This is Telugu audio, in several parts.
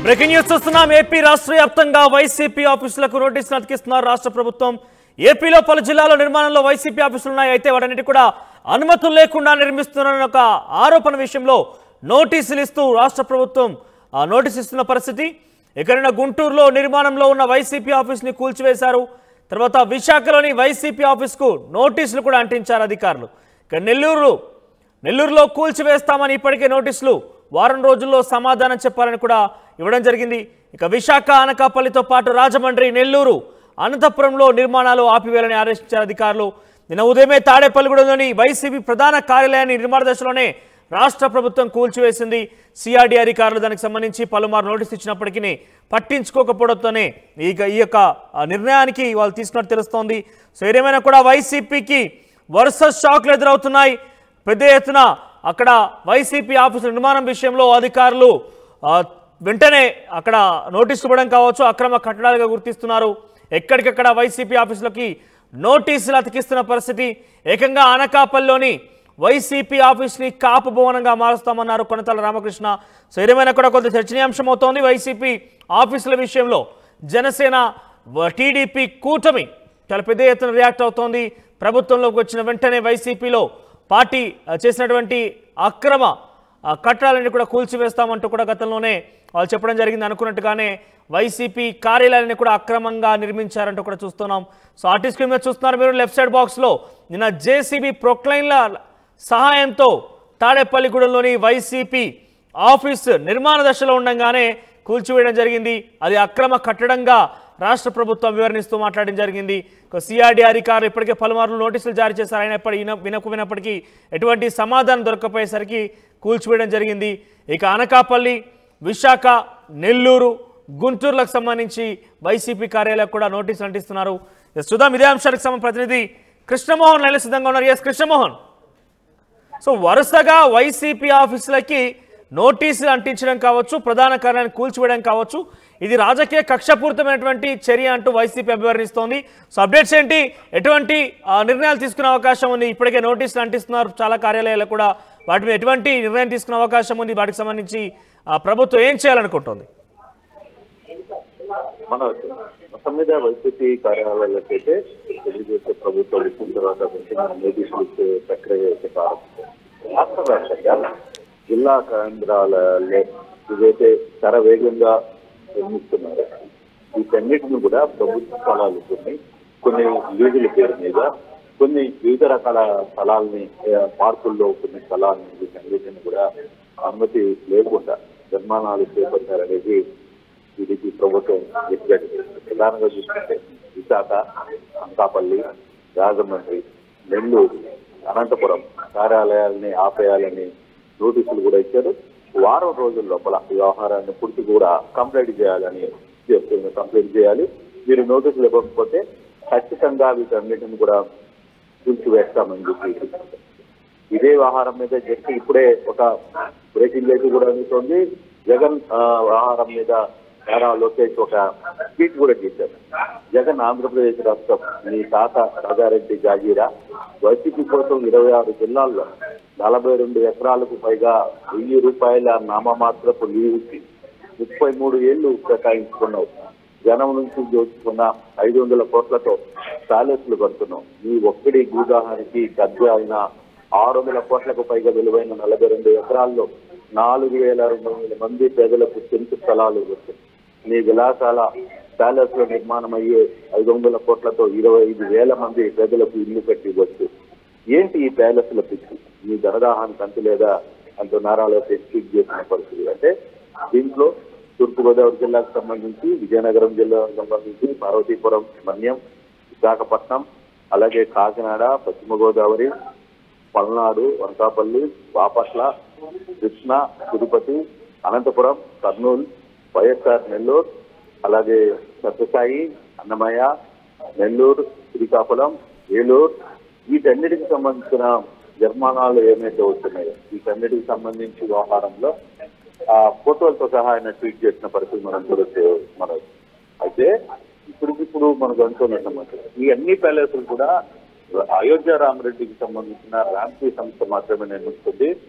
బ్రేకింగ్ న్యూస్ చూస్తున్నాం ఏపీ రాష్ట్ర వ్యాప్తంగా వైసీపీ ఆఫీసులకు నోటీసులు అతికిస్తున్నారు రాష్ట్ర ప్రభుత్వం ఏపీలో పలు జిల్లాల్లో నిర్మాణంలో వైసీపీ ఆఫీసులు ఉన్నాయి అయితే వాటన్నిటి కూడా అనుమతులు లేకుండా నిర్మిస్తున్నారన్న ఒక ఆరోపణ విషయంలో నోటీసులు ఇస్తూ రాష్ట్ర ప్రభుత్వం ఆ, నోటీస్ ఇస్తున్న పరిస్థితి ఎక్కడైనా గుంటూరులో నిర్మాణంలో ఉన్న వైసీపీ ఆఫీస్ని కూల్చివేశారు తర్వాత విశాఖలోని వైసీపీ ఆఫీస్కు నోటీసులు కూడా అంటించారు అధికారులు ఇక నెల్లూరు నెల్లూరులో కూల్చివేస్తామని ఇప్పటికే నోటీసులు వారం రోజుల్లో సమాధానం చెప్పాలని కూడా ఇవ్వడం జరిగింది ఇక విశాఖ అనకాపల్లితో పాటు రాజమండ్రి నెల్లూరు అనంతపురంలో నిర్మాణాలు ఆపివేయాలని ఆదేశించారు అధికారులు నిన్న ఉదయమే తాడేపల్లిగూడెంలోని వైసీపీ ప్రధాన కార్యాలయాన్ని నిర్మాణ దశలోనే రాష్ట్ర ప్రభుత్వం కూల్చివేసింది సిఆర్డీ అధికారులు దానికి సంబంధించి పలుమారు నోటీస్ ఇచ్చినప్పటికీ పట్టించుకోకపోవడంతోనే ఇక ఈ యొక్క ఆ, నిర్ణయానికి వాళ్ళు తీసుకున్నట్టు తెలుస్తోంది సో ఏదేమైనా కూడా వైసీపీకి వరుస షాక్లు ఎదురవుతున్నాయి పెద్ద ఎత్తున అక్కడ వైసీపీ ఆఫీసు నిర్మాణం విషయంలో అధికారులు ఆ, వెంటనే అక్కడ నోటీసులు ఇవ్వడం కావచ్చు అక్రమ కట్టడాలుగా గుర్తిస్తున్నారు ఎక్కడికక్కడ వైసీపీ ఆఫీసులకి నోటీసులు అతికిస్తున్న పరిస్థితి ఏకంగా అనకాపల్లిలోని వైసీపీ ఆఫీస్ని కాపు భవనంగా మారుస్తామన్నారు కొనతల రామకృష్ణ సో ఏదేమైనా కూడా కొంత చర్చనీయాంశం అవుతోంది వైసీపీ ఆఫీసుల విషయంలో జనసేన వ- టీడీపీ కూటమి చాలా పెద్ద ఎత్తున రియాక్ట్ అవుతోంది ప్రభుత్వంలోకి వచ్చిన వెంటనే వైసీపీలో పార్టీ ఆ, చేసినటువంటి అక్రమ ఆ, కట్టడాలన్నీ కూడా కూల్చివేస్తామంటూ కూడా గతంలోనే వాళ్ళు చెప్పడం జరిగింది అనుకున్నట్టుగానే వైసీపీ కార్యాలయాన్ని కూడా అక్రమంగా నిర్మించారంటూ కూడా చూస్తున్నాం సో ఆర్టీ స్క్రీన్ మీద చూస్తున్నారు మీరు లెఫ్ట్ సైడ్ బాక్స్లో నిన్న జేసీబీ ప్రొక్లైన్ల సహాయంతో తాడేపల్లిగూడెంలోని వైసీపీ ఆఫీస్ నిర్మాణ దశలో ఉండగానే కూల్చివేయడం జరిగింది అది అక్రమ కట్టడంగా రాష్ట్ర ప్రభుత్వం వివరణిస్తూ మాట్లాడడం జరిగింది సిఆర్డీ అధికారులు ఇప్పటికే పలుమార్లు నోటీసులు జారీ చేశారు అయినప్పటి విన- వినకు వినప్పటికీ ఎటువంటి సమాధానం దొరకపోయేసరికి కూల్చివేయడం జరిగింది ఇక అనకాపల్లి విశాఖ నెల్లూరు గుంటూరులకు సంబంధించి వైసీపీ కార్యాలయాలకు కూడా నోటీసులు అంటిస్తున్నారు ఎస్ చూద్దాం ఇదే అంశానికి సంబంధించిన ప్రతినిధి కృష్ణమోహన్ లైన్లో సిద్ధంగా ఉన్నారు ఎస్ కృష్ణమోహన్ సో వరుసగా వైసీపీ ఆఫీసులకి నోటీసులు అంటించడం కావచ్చు ప్రధాన కార్యాలయాన్ని కూల్చివేయడం కావచ్చు ఇది రాజకీయ కక్షపూరితమైనటువంటి చర్య అంటూ వైసీపీ అభివర్ణిస్తోంది సో అప్డేట్స్ ఏంటి ఎటువంటి ఆ, నిర్ణయాలు తీసుకునే అవకాశం ఉంది ఇప్పటికే నోటీసులు అంటిస్తున్నారు చాలా కార్యాలయాలు కూడా వాటి మీద ఎటువంటి నిర్ణయం తీసుకునే అవకాశం ఉంది వాటికి సంబంధించి ఆ, ప్రభుత్వం ఏం చేయాలనుకుంటోంది మన మొత్తం మీద వైసీపీ కార్యాలయాలకైతే తెలుగుదేశం ప్రభుత్వం వచ్చిన తర్వాత కొంచెం నోటీసులు ఇచ్చే ప్రక్రియ అయితే ప్రారంభించారు రాష్ట్ర వ్యాప్తంగా జిల్లా కేంద్రాలలో ఇదైతే శర వేగంగా నిర్మిస్తున్నారు వీటన్నిటిని కూడా ప్రభుత్వ స్థలాలు కొన్ని కొన్ని వీధుల పేరు మీద కొన్ని వివిధ రకాల స్థలాల్ని ఆ, పార్కుల్లో కొన్ని స్థలాల్ని వీటన్నిటిని కూడా అనుమతి లేకుండా నిర్మాణాలు చేపట్టారనేది టీడీపీ ప్రభుత్వం చెప్పాడు ప్రధానంగా చూసుకుంటే విశాఖ అనకాపల్లి రాజమండ్రి నెల్లూరు అనంతపురం కార్యాలయాల్ని ఆపేయాలని నోటీసులు కూడా ఇచ్చారు వారం రోజుల లోపల ఈ వ్యవహారాన్ని పూర్తి కూడా కంప్లైంట్ చేయాలని చేస్తుంది కంప్లైంట్ చేయాలి మీరు నోటీసులు ఇవ్వకపోతే ఖచ్చితంగా వీటన్నిటిని కూడా కూల్చివేస్తామని చెప్పి ఇదే వ్యవహారం మీద జస్ట్ ఇప్పుడే ఒక బ్రేకింగ్ అయితే కూడా అందుతోంది జగన్ ఆ, వ్యవహారం మీద నారా లోకేష్ ఒక ట్వీట్ కూడా చేశారు జగన్ ఆంధ్రప్రదేశ్ రాష్ట్రం మీ తాత రాజారెడ్డి జాగీరా వైసీపీ కోసం ఇరవై ఆరు జిల్లాల్లో నలభై రెండు ఎకరాలకు పైగా వెయ్యి రూపాయల నామమాత్రపు లీవుకి ముప్పై మూడు ఏళ్లు కేటాయించుకున్నావు జనం నుంచి దోచుకున్న ఐదు వందల కోట్లతో ప్యాలెస్లు కడుతున్నాం ఈ ఒక్కడి భూదాహానికి కబ్జా అయిన ఆరు వందల కోట్లకు పైగా విలువైన నలభై రెండు ఎకరాల్లో నాలుగు వేల రెండు వందల మంది పేదలకు చెంచు స్థలాలు వచ్చాయి నీ విలాసాల ప్యాలెస్ లో నిర్మాణం అయ్యే ఐదు వందల కోట్లతో ఇరవై ఐదు వేల మంది పేదలకు ఇల్లు కట్టి వచ్చు ఏంటి ఈ ప్యాలెస్ల పిచ్చి మీ ధనదాహానికి అంతు లేదా అంటూ నారాలో ట్వీట్ చేసిన పరిస్థితి అంటే దీంట్లో తూర్పుగోదావరి జిల్లాకు సంబంధించి విజయనగరం జిల్లాకు సంబంధించి పార్వతీపురం మన్యం విశాఖపట్నం అలాగే కాకినాడ పశ్చిమ గోదావరి పల్నాడు వంకాపల్లి బాపట్ల కృష్ణా తిరుపతి అనంతపురం కర్నూలు వైఎస్ఆర్ నెల్లూరు అలాగే సత్యసాయి అన్నమయ్య నెల్లూరు శ్రీకాకుళం ఏలూరు వీటన్నిటికి సంబంధించిన నిర్మాణాలు ఏమైతే వస్తున్నాయో వీటన్నిటికి సంబంధించి వ్యవహారంలో ఆ ఫోటోలతో సహా ఆయన ట్వీట్ చేసిన పరిస్థితి మనం చూడొచ్చు మనం అయితే ఇప్పటికిప్పుడు మనకు అనుకున్న సమాచారం ఈ అన్ని ప్యాలెస్లు కూడా అయోధ్య రామరెడ్డికి సంబంధించిన ర్యాంపీ సంస్థ మాత్రమే నిర్మిస్తుంది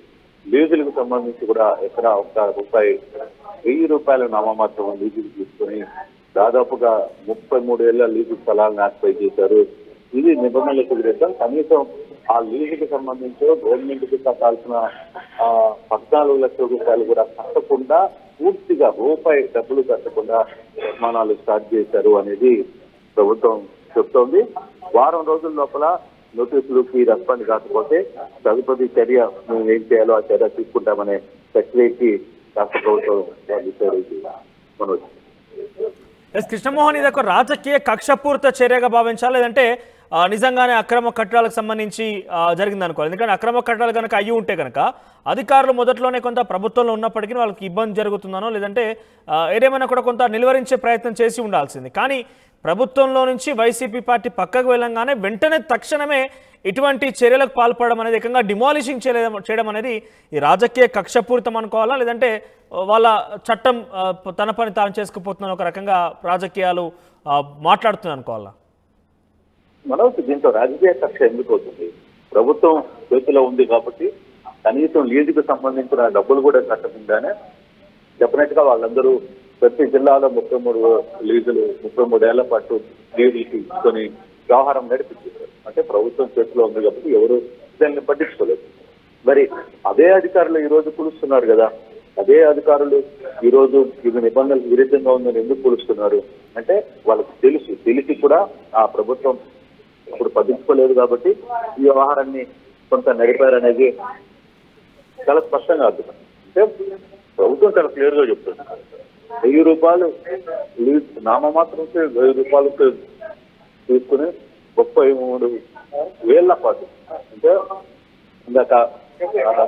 లీజులకు సంబంధించి కూడా ఎక్కడ ఒక్క రూపాయి వెయ్యి రూపాయల నామమాత్రం లీజులు తీసుకుని దాదాపుగా ముప్పై మూడు ఏళ్ల లీజు స్థలాలను ఆక్యుపై చేశారు ఇది నిబంధనలకు విరుద్ధం కనీసం ఆ లీజుకి సంబంధించి గవర్నమెంట్ కి కట్టాల్సిన ఆ, పద్నాలుగు లక్షల రూపాయలు కూడా కట్టకుండా పూర్తిగా రూపాయి డబ్బులు కట్టకుండా నిర్మాణాలు స్టార్ట్ చేశారు అనేది ప్రభుత్వం చెప్తోంది వారం రోజుల లోపల నోటీసులకి రెస్పాండ్ కాకపోతే తదుపరి చర్య మేము ఏం చేయాలో ఆ చర్య తీసుకుంటామనే ప్రక్రియకి రాష్ట్ర ప్రభుత్వం ఇచ్చారు ఇది మనోజ్ ఎస్ కృష్ణమోహన్ ఇది ఒక రాజకీయ కక్షపూరిత చర్యగా భావించాలి లేదంటే ఆ, నిజంగానే అక్రమ కట్టడాలకు సంబంధించి ఆ, జరిగింది అనుకోవాలి ఎందుకంటే అక్రమ కట్టడాలు కనుక అయ్యి ఉంటే కనుక అధికారులు మొదట్లోనే కొంత ప్రభుత్వంలో ఉన్నప్పటికీ వాళ్ళకి ఇబ్బంది జరుగుతుందనో లేదంటే ఆ, ఏదేమైనా కూడా కొంత నిలువరించే ప్రయత్నం చేసి ఉండాల్సింది కానీ ప్రభుత్వంలో నుంచి వైసీపీ పార్టీ పక్కకు వెళ్ళంగానే వెంటనే తక్షణమే ఇటువంటి చర్యలకు పాల్పడడం అనేది ఏకంగా డిమాలిషింగ్ చేయడం చేయడం అనేది ఈ రాజకీయ కక్షపూరితం అనుకోవాలా లేదంటే వాళ్ళ చట్టం ఆ, తన పని తాను చేసుకుపోతున్న ఒక రకంగా రాజకీయాలు ఆ, మాట్లాడుతుంది అనుకోవాలా మనోజ్ దీంతో రాజకీయ కక్ష ఎందుకు అవుతుంది ప్రభుత్వం చేతిలో ఉంది కాబట్టి కనీసం లీజుకు సంబంధించిన డబ్బులు కూడా కట్టకుండానే డెఫినెట్ గా వాళ్ళందరూ ప్రతి జిల్లాలో ముప్పై మూడు లీజులు ముప్పై మూడేళ్ల పాటు లీజులు తీసుకొని వ్యవహారం నడిపించారు అంటే ప్రభుత్వం చేతిలో ఉంది కాబట్టి ఎవరు దాన్ని పట్టించుకోలేదు మరి అదే అధికారులు ఈ రోజు పిలుస్తున్నారు కదా అదే అధికారులు ఈ రోజు ఇది నిబంధనలకు విరుద్ధంగా ఉందని ఎందుకు పిలుస్తున్నారు అంటే వాళ్ళకి తెలుసు తెలిసి కూడా ఆ ప్రభుత్వం అప్పుడు పట్టించుకోలేదు కాబట్టి ఈ వ్యవహారాన్ని కొంత నడిపారనేది చాలా స్పష్టంగా అర్థం అంటే ప్రభుత్వం చాలా క్లియర్ గా చెప్తుంది వెయ్యి రూపాయలు లీజ్ నామమాత్రంకి వెయ్యి రూపాయలకి తీసుకుని ముప్పై మూడు వేళ్ల పాటు అంటే ఇందాక ఆ,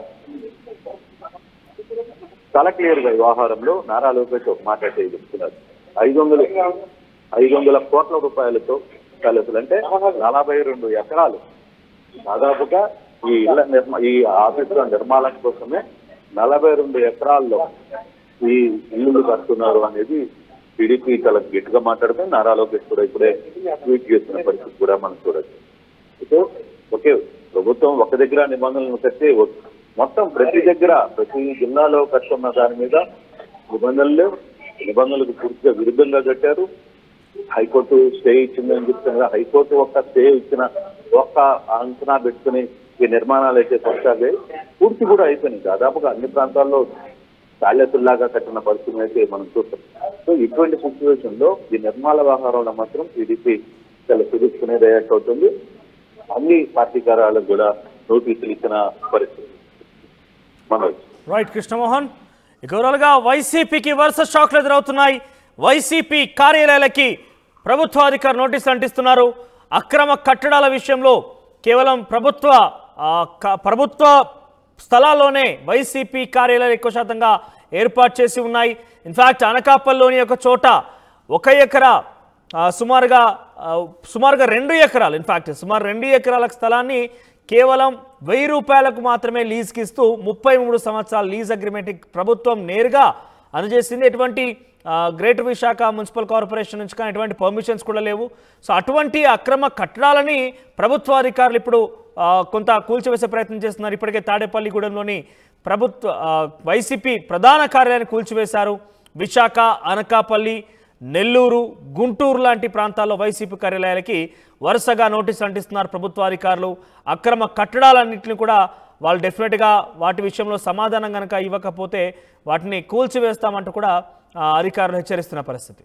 చాలా క్లియర్ గా ఈ వ్యవహారంలో నారా లోకేష్ ఒక మాట అయితే చెప్తున్నారు ఐదు వందలు ఐదు వందల కోట్ల రూపాయలతో కలిపి అంటే నలభై రెండు ఎకరాలు దాదాపుగా ఈ ఇళ్ల నిర్మా ఈ ఆఫీసుల నిర్మాణం కోసమే నలభై రెండు ఎకరాల్లో ఈ ఇల్లులు కడుతున్నారు అనేది టీడీపీ చాలా గట్టిగా మాట్లాడితే నారా లోకేష్ కూడా ఇప్పుడే ట్వీట్ చేస్తున్న పరిస్థితి కూడా మనం చూడొచ్చు సో ఓకే ప్రభుత్వం ఒక దగ్గర నిబంధనలను కట్టి ఒ- మొత్తం ప్రతి దగ్గర ప్రతి జిల్లాలో కట్టున్న దాని మీద నిబంధనలు నిబంధనలకు పూర్తిగా విరుద్ధంగా కట్టారు హైకోర్టు స్టే ఇచ్చిందని చెప్తున్నారు హైకోర్టు ఒక్క స్టే ఇచ్చిన ఒక్క అంచనా పెట్టుకుని ఈ నిర్మాణాలు అయితే కొనసాగాయి పూర్తి కూడా అయిపోయినాయి దాదాపుగా అన్ని ప్రాంతాల్లో తాళ్యతుల్లాగా కట్టిన పరిస్థితిని అయితే మనం చూస్తాం సో ఇటువంటి సిచ్యువేషన్ లో ఈ నిర్మాణ వ్యవహారంలో మాత్రం టీడీపీ చాలా సిరీస్గానే రియాక్ట్ అవుతుంది అన్ని పార్టీ కార్యాలకు కూడా నోటీసులు ఇచ్చిన పరిస్థితి మనోజ్ రైట్ కృష్ణమోహన్ ఇక ఓవరాల్గా వైసీపీకి వరుస షాక్లు ఎదురవుతున్నాయి వైసీపీ కార్యాలయాలకి ప్రభుత్వ అధికారులు నోటీసులు అంటిస్తున్నారు అక్రమ కట్టడాల విషయంలో కేవలం ప్రభుత్వ ఆ, క- ప్రభుత్వ స్థలాల్లోనే వైసీపీ కార్యాలయాలు ఎక్కువ శాతంగా ఏర్పాటు చేసి ఉన్నాయి ఇన్ఫ్యాక్ట్ అనకాపల్లిలోని ఒక చోట ఒక ఎకరా ఆ, సుమారుగా ఆ, సుమారుగా రెండు ఎకరాలు ఇన్ఫ్యాక్ట్ సుమారు రెండు ఎకరాల స్థలాన్ని కేవలం వెయ్యి రూపాయలకు మాత్రమే లీజ్కి ఇస్తూ ముప్పై మూడు సంవత్సరాల లీజ్ అగ్రిమెంట్ ప్రభుత్వం నేరుగా అందజేసింది ఎటువంటి ఆ, గ్రేటర్ విశాఖ మున్సిపల్ కార్పొరేషన్ నుంచి కానీ ఎటువంటి పర్మిషన్స్ కూడా లేవు సో అటువంటి అక్రమ కట్టడాలని ప్రభుత్వ అధికారులు ఇప్పుడు ఆ, కొంత కూల్చివేసే ప్రయత్నం చేస్తున్నారు ఇప్పటికే తాడేపల్లిగూడెంలోని ప్రభుత్వ ఆ, వైసీపీ ప్రధాన కార్యాలయాన్ని కూల్చివేశారు విశాఖ అనకాపల్లి నెల్లూరు గుంటూరు లాంటి ప్రాంతాల్లో వైసీపీ కార్యాలయాలకి వరుసగా నోటీసులు అంటిస్తున్నారు ప్రభుత్వ అధికారులు అక్రమ కట్టడాలన్నింటినీ కూడా వాళ్ళు డెఫినెట్గా వాటి విషయంలో సమాధానం కనుక ఇవ్వకపోతే వాటిని కూల్చివేస్తామంటూ కూడా ఆ, అధికారులు హెచ్చరిస్తున్న పరిస్థితి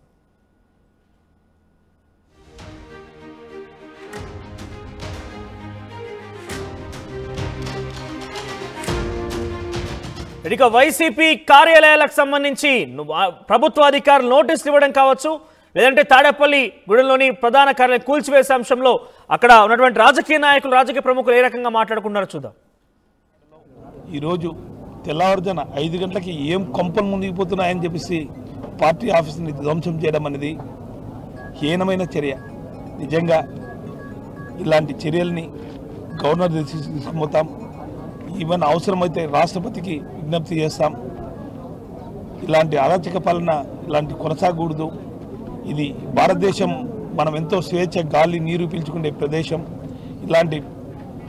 ఇక వైసీపీ కార్యాలయాలకు సంబంధించి ను- ఆ ప్రభుత్వ అధికారులు నోటీసులు ఇవ్వడం కావచ్చు లేదంటే తాడేపల్లి గుడిలోని ప్రధాన కార్యాలయం కూల్చివేసే అంశంలో అక్కడ ఉన్నటువంటి రాజకీయ నాయకులు రాజకీయ ప్రముఖులు ఏ రకంగా మాట్లాడుకున్నారో చూద్దాం ఈరోజు తెల్లవారుజాన ఐదు గంటలకి ఏం కొంపలు మునిగిపోతున్నాయని చెప్పేసి పార్టీ ఆఫీస్ని ధ్వంసం చేయడం అనేది హీనమైన చర్య నిజంగా ఇలాంటి చర్యల్ని గవర్నర్ దృష్టికి తీసుకుపోతాం ఈవెన్ అవసరమైతే రాష్ట్రపతికి విజ్ఞప్తి చేస్తాం ఇలాంటి అరాచక పాలన ఇలాంటి కొనసాగకూడదు ఇది భారతదేశం మనం ఎంతో స్వేచ్ఛ గాలి నీరు పీల్చుకునే ప్రదేశం ఇలాంటి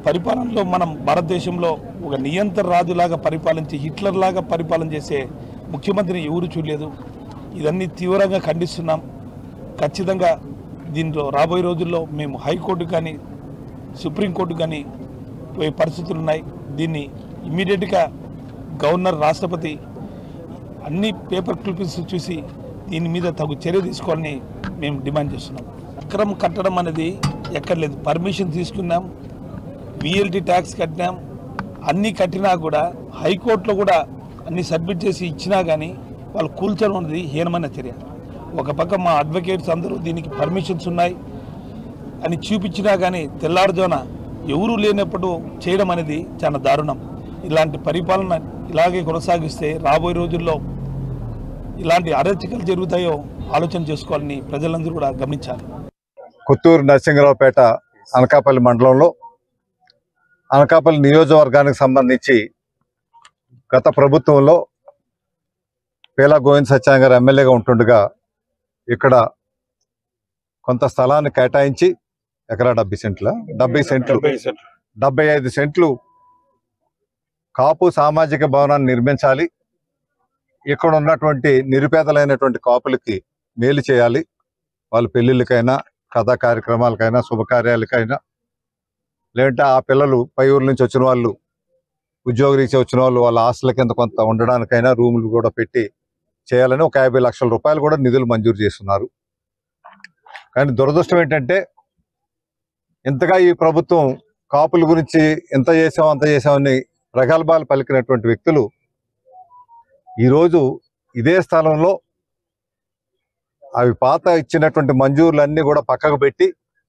పరిపాలనలో మనం భారతదేశంలో ఒక నియంత్రణ రాజులాగా పరిపాలించి హిట్లర్ లాగా పరిపాలన చేసే ముఖ్యమంత్రిని ఎవరు చూడలేదు ఇదన్నీ తీవ్రంగా ఖండిస్తున్నాం ఖచ్చితంగా దీంట్లో రాబోయే రోజుల్లో మేము హైకోర్టు కానీ సుప్రీంకోర్టు కానీ పోయే పరిస్థితులు ఉన్నాయి దీన్ని ఇమీడియట్గా గవర్నర్ రాష్ట్రపతి అన్ని పేపర్ క్లిప్పింగ్స్ చూసి దీని మీద తగు చర్య తీసుకోవాలని మేము డిమాండ్ చేస్తున్నాం అక్రమ కట్టడం అనేది ఎక్కడ లేదు పర్మిషన్ తీసుకున్నాం విఎల్టీ ట్యాక్స్ కట్టినాం అన్నీ కట్టినా కూడా హైకోర్టులో కూడా అన్ని సబ్మిట్ చేసి ఇచ్చినా కానీ వాళ్ళు కూల్చడం అనేది హీనమైన చర్య ఒక పక్క మా అడ్వకేట్స్ అందరూ దీనికి పర్మిషన్స్ ఉన్నాయి అని చూపించినా కానీ తెల్లారుజామున ఎవరూ లేనప్పుడు చేయడం అనేది చాలా దారుణం ఇలాంటి పరిపాలన ఇలాగే కొనసాగిస్తే రాబోయే రోజుల్లో ఇలాంటి అరచకలు జరుగుతాయో ఆలోచన చేసుకోవాలని ప్రజలందరూ కూడా గమనించాలి కొత్తూరు నరసింహరావుపేట అనకాపల్లి మండలంలో అనకాపల్లి నియోజకవర్గానికి సంబంధించి గత ప్రభుత్వంలో పేలా గోవింద్ సత్యాన్ గారు ఎమ్మెల్యేగా ఉంటుండగా ఇక్కడ కొంత స్థలాన్ని కేటాయించి ఎకరా డెబ్బై సెంట్ల డెబ్బై సెంట్లు డెబ్బై ఐదు సెంట్లు కాపు సామాజిక భవనాన్ని నిర్మించాలి ఇక్కడ ఉన్నటువంటి నిరుపేదలైనటువంటి కాపులకి మేలు చేయాలి వాళ్ళ పెళ్ళిళ్ళకైనా కథా కార్యక్రమాలకైనా శుభకార్యాలకైనా లేదంటే ఆ పిల్లలు పై ఊరు నుంచి వచ్చిన వాళ్ళు ఉద్యోగరీత్యా వచ్చిన వాళ్ళు వాళ్ళ ఆస్తుల కింద కొంత ఉండడానికైనా రూములు కూడా పెట్టి చేయాలని ఒక యాభై లక్షల రూపాయలు కూడా నిధులు మంజూరు చేస్తున్నారు కానీ దురదృష్టం ఏంటంటే ఇంతగా ఈ ప్రభుత్వం కాపుల గురించి ఎంత చేసాం అంత చేసామని ప్రగల్భాలు పలికినటువంటి వ్యక్తులు ఈరోజు ఇదే స్థలంలో అవి పాత ఇచ్చినటువంటి మంజూరులన్నీ కూడా పక్కకు పెట్టి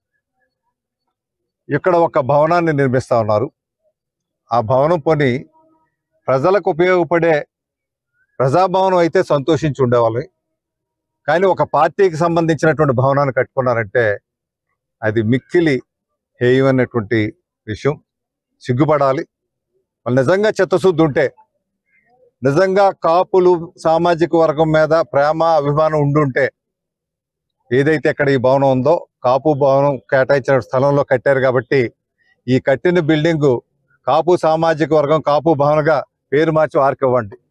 ఇక్కడ ఒక భవనాన్ని నిర్మిస్తా ఉన్నారు ఆ భవనం పోని ప్రజలకు ఉపయోగపడే ప్రజాభవనం అయితే సంతోషించి ఉండేవాళ్ళం కానీ ఒక పార్టీకి సంబంధించినటువంటి భవనాన్ని కట్టుకున్నారంటే అది మిక్కిలి హేయమైనటువంటి విషయం సిగ్గుపడాలి వాళ్ళు నిజంగా చిత్తశుద్ధి ఉంటే నిజంగా కాపులు సామాజిక వర్గం మీద ప్రేమ అభిమానం ఉండుంటే ఏదైతే ఇక్కడ ఈ భవనం ఉందో కాపు భవనం కేటాయించిన స్థలంలో కట్టారు కాబట్టి ఈ కట్టిన బిల్డింగ్ కాపు సామాజిక వర్గం కాపు భవన్గా పేరు మార్చి వారికి ఇవ్వండి